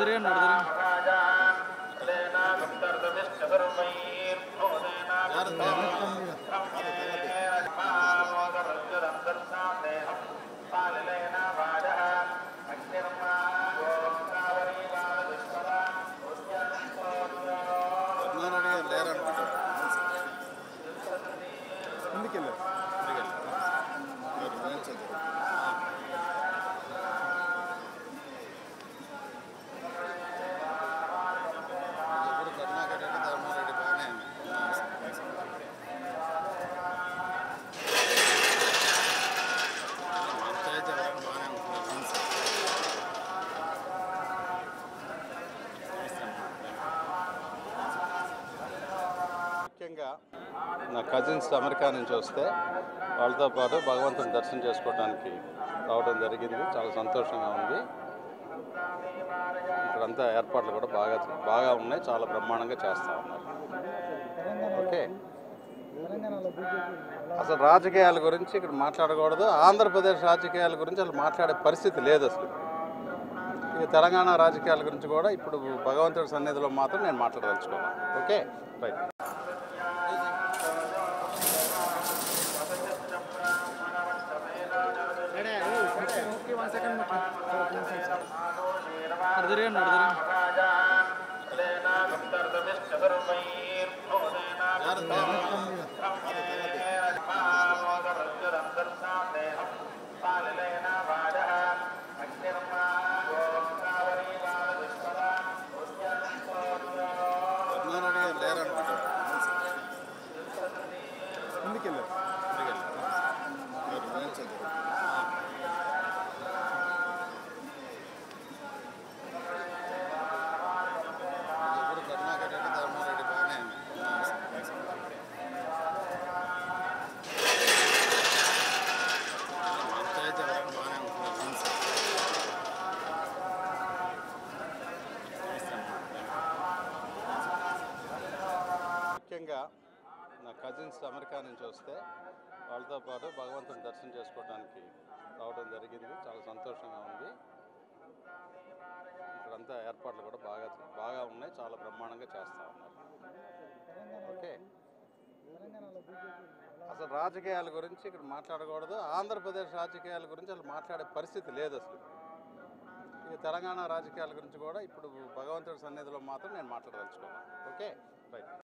తిరగండి అటు తిరగండి పద్మనాభ గారు లేరనుకుంటా ముందుకెళ్ళారు మీరు వేయించదు ఇప్పుడు కరుణాకర్ రెడ్డి ధర్మారెడ్డి బాగానే పంచాయతీ వరకు బాగానే ఉంటున్నారు ముఖ్యంగా నా కజిన్స్ అమెరికా నుంచి వస్తే వాళ్ళతో పాటు భగవంతుని దర్శనం చేసుకోవడానికి రావడం జరిగింది చాలా సంతోషంగా ఉంది ఇక్కడంతా ఏర్పాట్లు కూడా బాగా బాగా ఉన్నాయి చాలా బ్రహ్మాండంగా చేస్తూ ఉన్నారు ఓకే అసలు రాజకీయాల గురించి ఇక్కడ మాట్లాడకూడదు ఆంధ్రప్రదేశ్ రాజకీయాల గురించి అసలు మాట్లాడే పరిస్థితి లేదు అసలు ఇక తెలంగాణ రాజకీయాల గురించి కూడా ఇప్పుడు భగవంతుడి సన్నిధిలో మాత్రం నేను మాట్లాడదలుచుకోవాలి ఓకే రైట్ అటు తిరగండి అటు తిరగండి పద్మనాభ గారు లేరనుకుంటా ముందుకెళ్ళారు మీరు వేయించదు ఇప్పుడు కరుణాకర్ రెడ్డి ధర్మారెడ్డి బాగానే పంచాయతీ వరకు బాగానే ఉంటున్నారు ముఖ్యంగా నా కజిన్స్ అమెరికా నుంచి వస్తే వాళ్ళతో పాటు భగవంతుని దర్శనం చేసుకోవడానికి రావడం జరిగింది చాలా సంతోషంగా ఉంది ఇక్కడంతా ఏర్పాట్లు కూడా బాగా బాగా ఉన్నాయి చాలా బ్రహ్మాండంగా చేస్తూ ఉన్నారు ఓకే అసలు రాజకీయాల గురించి ఇక్కడ మాట్లాడకూడదు ఆంధ్రప్రదేశ్ రాజకీయాల గురించి అసలు మాట్లాడే పరిస్థితి లేదు అసలు ఇక తెలంగాణ రాజకీయాల గురించి కూడా ఇప్పుడు భగవంతుడి సన్నిధిలో మాత్రం నేను మాట్లాడదలుచుకోవాలి ఓకే రైట్